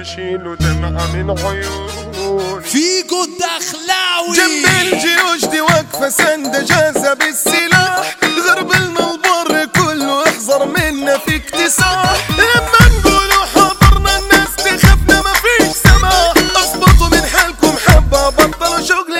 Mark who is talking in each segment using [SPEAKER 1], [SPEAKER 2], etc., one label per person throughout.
[SPEAKER 1] يشيلوا دمعة من عيوني
[SPEAKER 2] فيجو الدخلاوي
[SPEAKER 1] جنب الجيوش دي واقفة سند جازة بالسلاح غرب البر كله احذر منا في اكتساح لما نقولوا حضرنا الناس تخافنا ما فيش سماح اظبطوا من حالكم حبة بطلوا شغل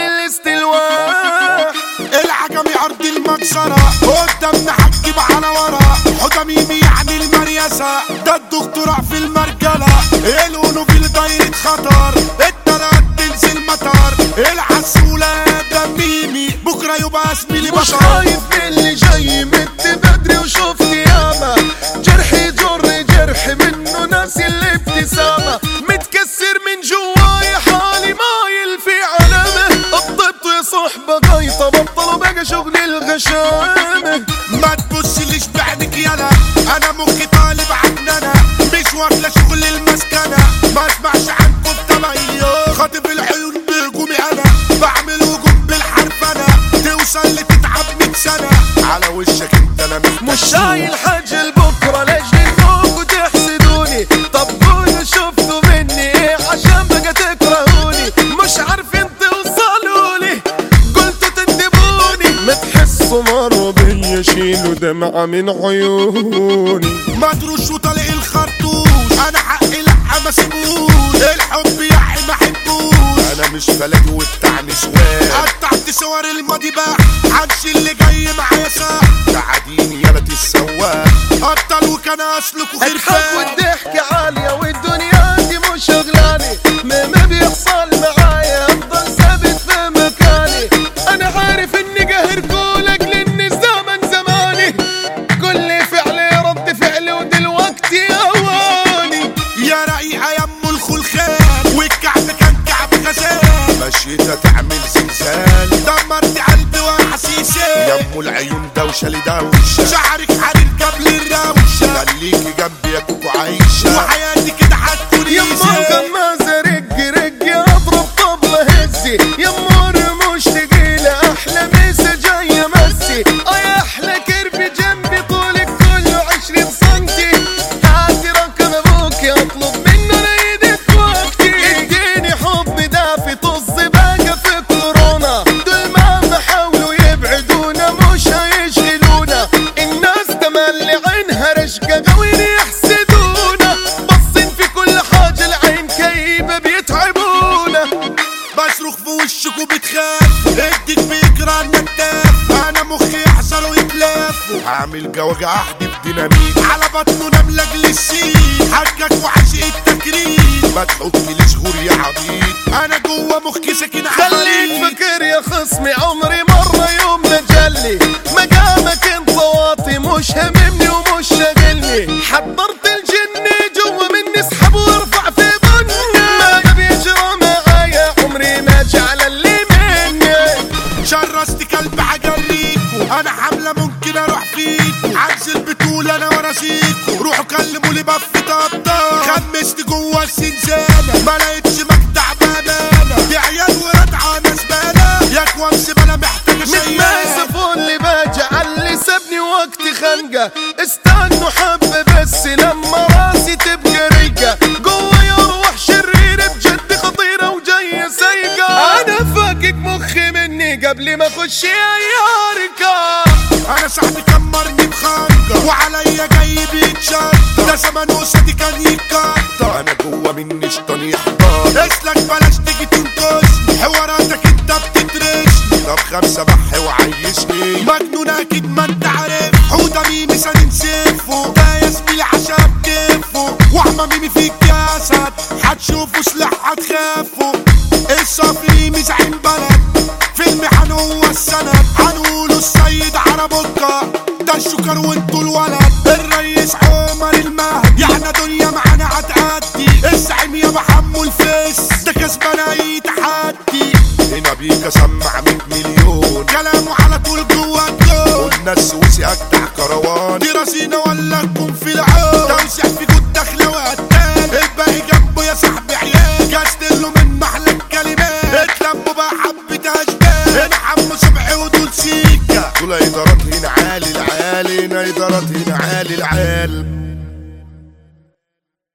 [SPEAKER 1] الاستلواء
[SPEAKER 3] العجمي ارض المجزرة قدامنا حجب على ورا حكميمي يعني المريسة ده الدكتوراه في المرجلة القلوب في دايرة خطر الطلعت تنزل مطر العسولة ده ميمي بكرة يبقى اسمي لي
[SPEAKER 1] مش
[SPEAKER 3] بشر
[SPEAKER 1] خايف من اللي جاي مت بدري وشفت ياما جرحي جر جرح منه ناسي الابتسامة متكسر من جواي حالي مايل في علامة الضبط يا صحبة غايطة بطلوا بقى شغل الغشامة
[SPEAKER 3] ما تبصليش بعينك يلا انا مخي طالب عننا مش واكله شغل المسكنه ما اسمعش عنكم تميز خاطب العيون بهجومي انا بعمل هجوم بالحرفنه توصل لتتعب 100 سنه على وشك انت انا
[SPEAKER 1] مش شايل حاجة لبكرة لاجل انكم تحسدوني طب قولوا شفتوا مني ايه عشان بقى تكرهوني مش عارفين توصلوا لي قلتوا تندبوني ما تحسوا مروا بيا شيلوا دمعة من عيوني
[SPEAKER 3] مدروش وطلق الخرطوش انا حقي لا ما سيبوش الحب يا حي ما حبوش انا مش بلاقي وبتاعني سواق قطعت صور الماضي بقى عكس اللي جاي معايا ساعة تعاديني يا السواق قطل وكان اصلكوا
[SPEAKER 1] الحب
[SPEAKER 3] خرفان
[SPEAKER 1] والضحك عالية والدنيا دي مش شغلاني ما ما بيحصل معايا افضل ثابت في مكاني انا عارف اني قاهركوا لاجل ان الزمن زماني كل فعلي رد فعلي ودلوقتي اواني
[SPEAKER 3] يا رقيقة يا ام الخلخال والكعب كان كعب غزال مشيتها تعمل زلزال دمرت قلبي واحاسيسي يا ام العيون دوشة لدوشة شعرك حرير قبل الروشة خليكي جنبي يا كوكو عايشة وحياتي كده هتكون
[SPEAKER 1] يا
[SPEAKER 3] ايزي
[SPEAKER 1] غمازة رق رق اضرب طبلة هزي يا مش تقيلة احلى مسا جاية مسي اي احلى كرب جنبي طولك كله عشرين سنتي هاتي رقم ابوك اطلب منه نيدك وقتي اديني حب دافي طز باقى في كورونا دول ما حاولوا يبعدونا مش هيشغلونا الناس تملي عينها رشقة قوي يحسدونا باصين في كل حاجة العين كئيبة بيتعبونا
[SPEAKER 3] بصرخ في وشك وبتخاف اديك بيكره النتاف انا مخي يحصل ويتلاف هعمل جواجع احدي بديناميت على بطنه نملة جلسين حكك وعشق التكريم ما تحطليش غور يا عبيط انا جوه مخي ساكن
[SPEAKER 1] خليك
[SPEAKER 3] عفاريت
[SPEAKER 1] فاكر يا خصمي عمري مرة يوم نجلي مقامك انت واطي مش هممني ومش شاغلني حضرت الجن جوا مني اسحب وارفع في ظني ما بيجرى معايا عمري ما جعل اللي مني
[SPEAKER 3] شرست كلب عجريكو انا حملة ممكن اروح فيكو عكس البتول انا وراسيكو روحوا كلموا لي بف طبطب خمست جوه السنزانة ما لقيتش مجدع بامانة دي عيال ورادعة ناس بانة يا كوام زبالة محتاجة
[SPEAKER 1] من
[SPEAKER 3] شيئة
[SPEAKER 1] ماسف اللي باجع اللي سابني وقت خنقة استنوا حبة بس لما راسي تبقى ريقة جوا يروح شريرة بجد خطيرة وجاية سايقة أنا فاكك مخي مني قبل ما أخش أياركة
[SPEAKER 3] انا صاحبي كمرني بخنجة وعليا جاي بيتشطر ده زمن دي كان يتكتر انا جوه مني شيطان يحضر اسلك بلاش تيجي تنكشني حواراتك انت بتترشني طب خمسة بح وعيشني مجنون اكيد ما انت عارف حوده ميمي سنين سيفه ده يا زميلي عشان كيفه وحمى ميمي فيك جسد هتشوفوا سلاح هتخافوا الصفري مزعين بلد فيلم هو السند هنقوله السيد عربوكا ده الشكر وانتوا الولد الريس عمر المهد يعني دنيا معانا هتعدي الزعيم يا محمو الفيس ده كسبان اي تحدي هنا بيكا سمع 100 مليون كلامه على طول جوا الجو والناس سويسي اجدع كروان دي راسينا ولا تكون في العون توسع في جود داخله وقتال الباقي جنبه يا صاحبي عيال جاستله من محلى الكلمات اتلموا بقى حبة اشبال هنا حمو صبحي ودول سيكا دول ادارات هنا عالي العالي هنا ادارات هنا عالي العال